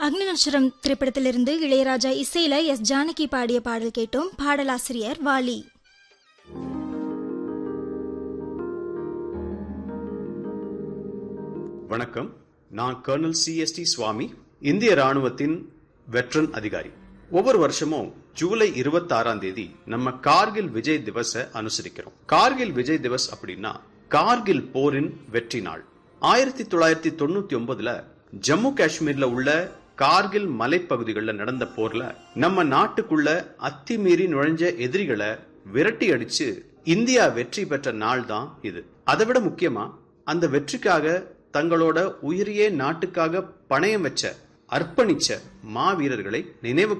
அக்னி நட்சத்திரம் திரைப்படத்திலிருந்து இளையராஜா இசையில எஸ் ஜானகி பாடிய பாடல் கேட்டோம் பாடலாசிரியர் வாலி வணக்கம் நான் கர்னல் சிஎஸ்டி சுவாமி இந்திய ராணுவத்தின் வெட்ரன் அதிகாரி ஒவ்வொரு வருஷமும் ஜூலை இருபத்தாறாம் தேதி நம்ம கார்கில் விஜய் திவஸ அனுசரிக்கிறோம் கார்கில் விஜய் திவஸ் அப்படின்னா கார்கில் போரின் வெற்றி நாள் ஆயிரத்தி தொள்ளாயிரத்தி தொண்ணூத்தி ஒன்பதுல ஜம்மு காஷ்மீர்ல உள்ள கார்கில் மலைப்பகுதிகளில் நடந்த போர்ல நம்ம நாட்டுக்குள்ள அத்துமீறி நுழைஞ்ச எதிரிகளை விரட்டி அடிச்சு இந்தியா வெற்றி பெற்ற நாள் தான் இது அதை விட முக்கியமா அந்த வெற்றிக்காக தங்களோட உயிரியே நாட்டுக்காக பணயம் வச்ச அர்ப்பணிச்ச மாவீரர்களை நினைவு